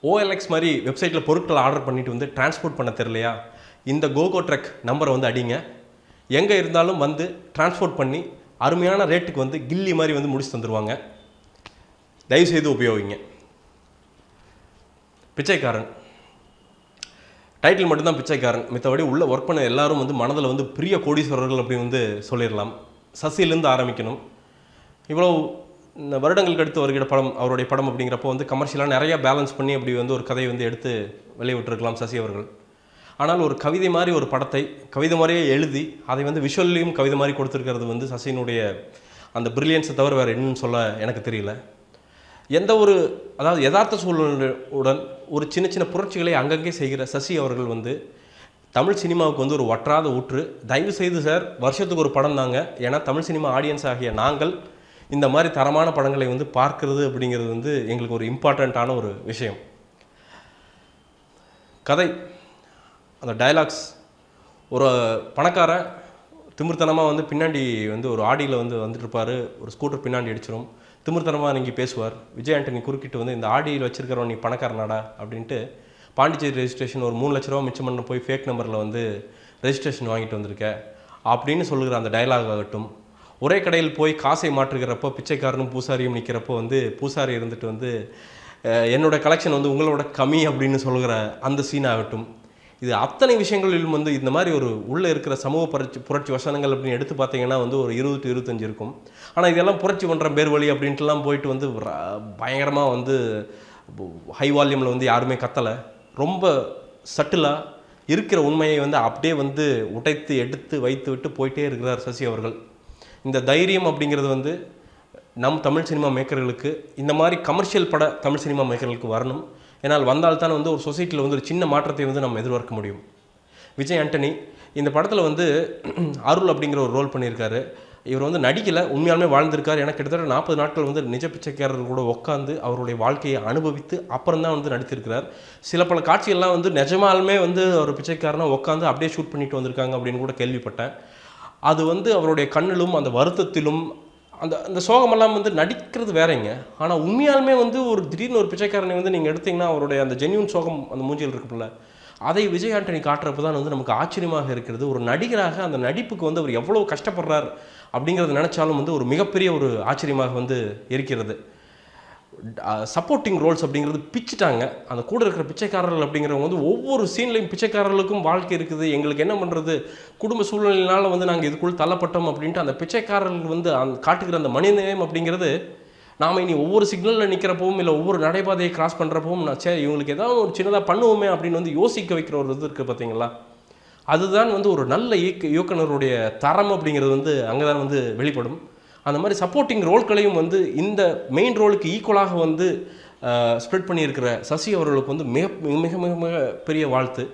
OLX மாதிரி வெப்சைட்டில் பொருட்களை ஆர்டர் பண்ணிட்டு வந்து டிரான்ஸ்போர்ட் பண்ண தெரியலையா இந்த கோகோ ட்ரக் நம்பரை வந்து அடிங்க எங்கே இருந்தாலும் வந்து டிரான்ஸ்போர்ட் பண்ணி அருமையான ரேட்டுக்கு வந்து கில்லி மாதிரி வந்து முடிச்சு தந்துடுவாங்க தயவுசெய்து உபயோகிங்க பிச்சைக்காரன் டைட்டில் மட்டும்தான் பிச்சைக்காரன் மித்தபடி உள்ள ஒர்க் பண்ண எல்லாரும் வந்து மனதில் வந்து பிரிய கோடீஸ்வரர்கள் அப்படி வந்து சொல்லிடலாம் சசியிலேருந்து ஆரம்பிக்கணும் இவ்வளோ இந்த வருடங்களுக்கு அடுத்து வருகிற படம் அவருடைய படம் அப்படிங்கிறப்போ வந்து கமர்ஷியலாக நிறையா பேலன்ஸ் பண்ணி அப்படி வந்து ஒரு கதையை வந்து எடுத்து வெளியே விட்டுருக்கலாம் சசி அவர்கள் ஆனால் ஒரு கவிதை மாதிரி ஒரு படத்தை கவிதை மாதிரியே எழுதி அதை வந்து விஷுவல்லையும் கவிதை மாதிரி கொடுத்துருக்கிறது வந்து சசியினுடைய அந்த பிரில்லியன்ஸை தவிர வேறு என்னன்னு சொல்ல எனக்கு தெரியல எந்த ஒரு அதாவது யதார்த்த சூழலுடன் ஒரு சின்ன சின்ன புரட்சிகளை அங்கங்கே செய்கிற சசி அவர்கள் வந்து தமிழ் சினிமாவுக்கு வந்து ஒரு வற்றாத ஊற்று தயவு செய்து சார் வருஷத்துக்கு ஒரு படம் தாங்க ஏன்னா தமிழ் சினிமா ஆடியன்ஸ் ஆகிய நாங்கள் இந்த மாதிரி தரமான படங்களை வந்து பார்க்கிறது அப்படிங்கிறது வந்து எங்களுக்கு ஒரு இம்பார்ட்டண்ட்டான ஒரு விஷயம் கதை அந்த டயலாக்ஸ் ஒரு பணக்காரன் திமிர்த்தனமாக வந்து பின்னாடி வந்து ஒரு ஆடியில் வந்து வந்துட்டு இருப்பாரு ஒரு ஸ்கூட்டர் பின்னாடி அடிச்சிரும் திமிர்த்தனமாக நீங்கள் பேசுவார் விஜய் ஆண்டனி குறுக்கிட்டு வந்து இந்த ஆடியில் வச்சிருக்கிறவன் நீ பணக்காரனாடா அப்படின்ட்டு பாண்டிச்சேரி ரெஜிஸ்ட்ரேஷன் ஒரு மூணு லட்ச ரூபா மிச்சம் பண்ண போய் ஃபேக் நம்பரில் வந்து ரெஜிஸ்ட்ரேஷன் வாங்கிட்டு வந்திருக்க அப்படின்னு சொல்லுகிற அந்த டயலாக் ஆகட்டும் ஒரே கடையில் போய் காசை மாற்றுகிறப்போ பிச்சைக்காரனும் பூசாரியும் நிற்கிறப்போ வந்து பூசாரி இருந்துட்டு வந்து அஹ், என்னோட கலெக்ஷன் வந்து உங்களோட கம்மி அப்படின்னு சொல்லுகிற அந்த சீன் ஆகட்டும் இது அத்தனை விஷயங்களிலும் வந்து இந்த மாதிரி ஒரு உள்ளே இருக்கிற சமூக புரட்சி புரட்சி வசனங்கள் அப்படின்னு எடுத்து பார்த்தீங்கன்னா வந்து ஒரு இருபது to இருபத்தஞ்சு இருக்கும் ஆனால் இதெல்லாம் புரட்சி பண்ணுற பேர் வழி அப்படின்ட்டுலாம் போயிட்டு வந்து பயங்கரமாக வந்து ஹை வால்யூமில் வந்து யாருமே கத்தலை ரொம்ப சட்டிலாக இருக்கிற உண்மையை வந்து அப்படியே வந்து உடைத்து எடுத்து வைத்து விட்டு போயிட்டே இருக்கிறார் சசி அவர்கள் இந்த தைரியம் அப்படிங்கிறது வந்து நம் தமிழ் சினிமா மேக்கர்களுக்கு இந்த மாதிரி கமர்ஷியல் பட தமிழ் சினிமா மேக்கர்களுக்கு வரணும் ஏன்னால் வந்தால்தான் வந்து ஒரு சொசைட்டியில் வந்து ஒரு சின்ன மாற்றத்தை வந்து நம்ம எதிர்பார்க்க முடியும் விஜய் ஆண்டனி இந்த படத்தில் வந்து அருள் அப்படிங்கிற ஒரு ரோல் பண்ணியிருக்காரு இவர் வந்து நடிக்கலை உண்மையாலுமே வாழ்ந்திருக்காரு எனக்கு கிட்டத்தட்ட நாற்பது நாட்கள் வந்து நிஜ பிச்சைக்காரர் கூட உட்காந்து அவருடைய வாழ்க்கையை அனுபவித்து அப்புறம் தான் வந்து நடித்திருக்கிறார் சில பல காட்சிகள்லாம் வந்து நிஜமாலுமே வந்து ஒரு பிச்சைக்காரனை உட்காந்து அப்படியே ஷூட் பண்ணிட்டு வந்திருக்காங்க அப்படின்னு கூட கேள்விப்பட்டேன் அது வந்து அவருடைய கண்ணிலும் அந்த வருத்தத்திலும் அந்த அந்த சோகமெல்லாம் வந்து நடிக்கிறது வேறங்க ஆனால் உண்மையாலுமே வந்து ஒரு திடீர்னு ஒரு பிச்சைக்காரனை வந்து நீங்கள் எடுத்தீங்கன்னா அவருடைய அந்த ஜென்யூன் சோகம் அந்த மூஞ்சியில் இருக்குல்ல அதை விஜய் ஆண்டனி காட்டுறப்ப தான் வந்து நமக்கு ஆச்சரியமாக இருக்கிறது ஒரு நடிகராக அந்த நடிப்புக்கு வந்து அவர் எவ்வளோ கஷ்டப்படுறார் அப்படிங்கிறத நினச்சாலும் வந்து ஒரு மிகப்பெரிய ஒரு ஆச்சரியமாக வந்து இருக்கிறது சப்போர்ட்டிங் ரோல்ஸ் அப்படிங்கிறது பிச்சுட்டாங்க அந்த கூட இருக்கிற பிச்சைக்காரர்கள் அப்படிங்கிறவங்க வந்து ஒவ்வொரு சீன்லையும் பிச்சைக்காரர்களுக்கும் வாழ்க்கை இருக்குது எங்களுக்கு என்ன பண்ணுறது குடும்ப சூழ்நிலையினால வந்து நாங்கள் இதுக்குள் தள்ளப்பட்டோம் அப்படின்ட்டு அந்த பிச்சைக்காரர்கள் வந்து அந்த காட்டுகிற அந்த மனிதநேயம் அப்படிங்கிறது நாம் இனி ஒவ்வொரு சிக்னலில் நிற்கிறப்பவும் இல்லை ஒவ்வொரு நடைபாதையை கிராஸ் பண்ணுறப்பவும் நான் சரி இவங்களுக்கு ஏதாவது ஒரு சின்னதாக பண்ணுவோமே அப்படின்னு வந்து யோசிக்க வைக்கிற ஒரு இது இருக்குது பார்த்தீங்களா அதுதான் வந்து ஒரு நல்ல இயக்க இயக்குனருடைய தரம் அப்படிங்கிறது வந்து அங்கே தான் வந்து வெளிப்படும் அந்த மாதிரி சப்போர்ட்டிங் ரோல்களையும் வந்து இந்த மெயின் ரோலுக்கு ஈக்குவலாக வந்து ஸ்ப்ரெட் பண்ணியிருக்கிற சசி அவர்களுக்கு வந்து மிக மிக மிக மிக மிக பெரிய வாழ்த்து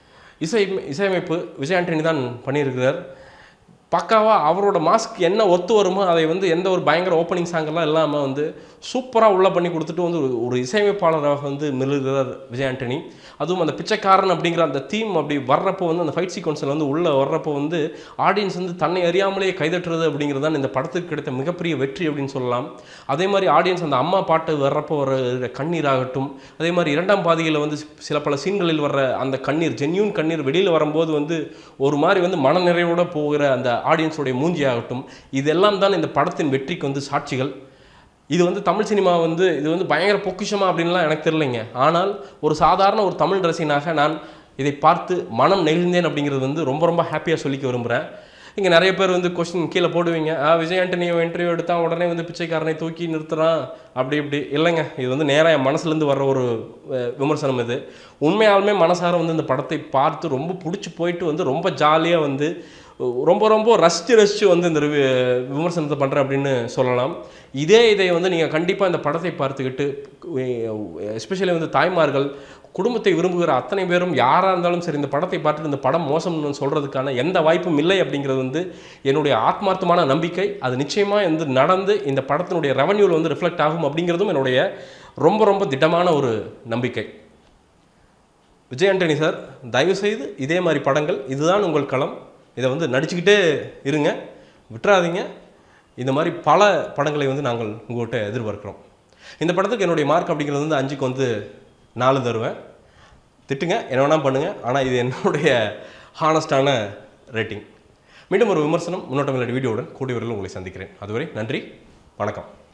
இசை இசையமைப்பு விஜய் ஆண்டனி தான் பண்ணியிருக்கிறார் பக்காவாக அவரோட மாஸ்க் என்ன ஒத்து வருமோ அதை வந்து எந்த ஒரு பயங்கர ஓப்பனிங் சாங்கெல்லாம் இல்லாமல் வந்து சூப்பராக உள்ள பண்ணி கொடுத்துட்டு வந்து ஒரு ஒரு இசையமைப்பாளராக வந்து மிளகிறார் விஜய் ஆண்டனி அதுவும் அந்த பிச்சைக்காரன் அப்படிங்கிற அந்த தீம் அப்படி வர்றப்போ வந்து அந்த ஃபைட் சீக்வன்ஸில் வந்து உள்ளே வர்றப்போ வந்து ஆடியன்ஸ் வந்து தன்னை அறியாமலே கைதட்டுறது அப்படிங்கிறது தான் இந்த படத்துக்கு கிடைத்த மிகப்பெரிய வெற்றி அப்படின்னு சொல்லலாம் அதே மாதிரி ஆடியன்ஸ் அந்த அம்மா பாட்டு வர்றப்போ வர கண்ணீர் ஆகட்டும் அதே மாதிரி இரண்டாம் பாதியில் வந்து சில பல சீன்களில் வர்ற அந்த கண்ணீர் ஜென்யூன் கண்ணீர் வெளியில் வரும்போது வந்து ஒரு மாதிரி வந்து மனநிறைவோட போகிற அந்த ஆடியன்ஸோடைய மூஞ்சி ஆகட்டும் இதெல்லாம் தான் இந்த படத்தின் வெற்றிக்கு வந்து சாட்சிகள் இது வந்து தமிழ் சினிமா வந்து இது வந்து பயங்கர பொக்கிஷமா அப்படின்லாம் எனக்கு தெரியலைங்க ஆனால் ஒரு சாதாரண ஒரு தமிழ் ரசிகனாக நான் இதை பார்த்து மனம் நெகிழ்ந்தேன் அப்படிங்கிறது வந்து ரொம்ப ரொம்ப ஹாப்பியாக சொல்லிக்க விரும்புகிறேன் இங்கே நிறைய பேர் வந்து கொஸ்டின் கீழே போடுவீங்க ஆ விஜய் ஆண்டனியோ இன்டர்வியூ எடுத்தால் உடனே வந்து பிச்சைக்காரனை தூக்கி நிறுத்துறான் அப்படி இப்படி இல்லைங்க இது வந்து நேராக என் மனசுலேருந்து வர்ற ஒரு அஹ், விமர்சனம் இது உண்மையாலுமே மனசார வந்து இந்த படத்தை பார்த்து ரொம்ப பிடிச்சி போயிட்டு வந்து ரொம்ப ஜாலியாக வந்து ரொம்ப ரொம்ப ரசித்து ரசித்து வந்து இந்த ரிவ்யூ விமர்சனத்தை பண்ணுறேன் அப்படின்னு சொல்லலாம் இதே இதை வந்து நீங்கள் கண்டிப்பாக இந்த படத்தை பார்த்துக்கிட்டு எஸ்பெஷலி வந்து தாய்மார்கள் குடும்பத்தை விரும்புகிற அத்தனை பேரும் யாராக இருந்தாலும் சரி இந்த படத்தை பார்த்துட்டு இந்த படம் மோசம்னு சொல்கிறதுக்கான எந்த வாய்ப்பும் இல்லை அப்படிங்கிறது வந்து என்னுடைய ஆத்மார்த்தமான நம்பிக்கை அது நிச்சயமாக வந்து நடந்து இந்த படத்தினுடைய ரெவன்யூவில் வந்து ரிஃப்ளெக்ட் ஆகும் அப்படிங்கிறதும் என்னுடைய ரொம்ப ரொம்ப திடமான ஒரு நம்பிக்கை விஜய் ஆண்டனி சார் தயவுசெய்து இதே மாதிரி படங்கள் இதுதான் உங்கள் களம் இதை வந்து நடிச்சுக்கிட்டே இருங்க விட்டுறாதீங்க இந்த மாதிரி பல படங்களை வந்து நாங்கள் உங்கள்கிட்ட எதிர்பார்க்குறோம் இந்த படத்துக்கு என்னுடைய மார்க் அப்படிங்கிறது வந்து அஞ்சுக்கு வந்து நாலு தருவேன் திட்டுங்க என்ன வேணால் பண்ணுங்கள் ஆனால் இது என்னுடைய ஹானஸ்டான ரேட்டிங் மீண்டும் ஒரு விமர்சனம் முன்னோட்டம் இல்லாத வீடியோவுடன் கூடிய விரைவில் உங்களை சந்திக்கிறேன் அதுவரை நன்றி வணக்கம்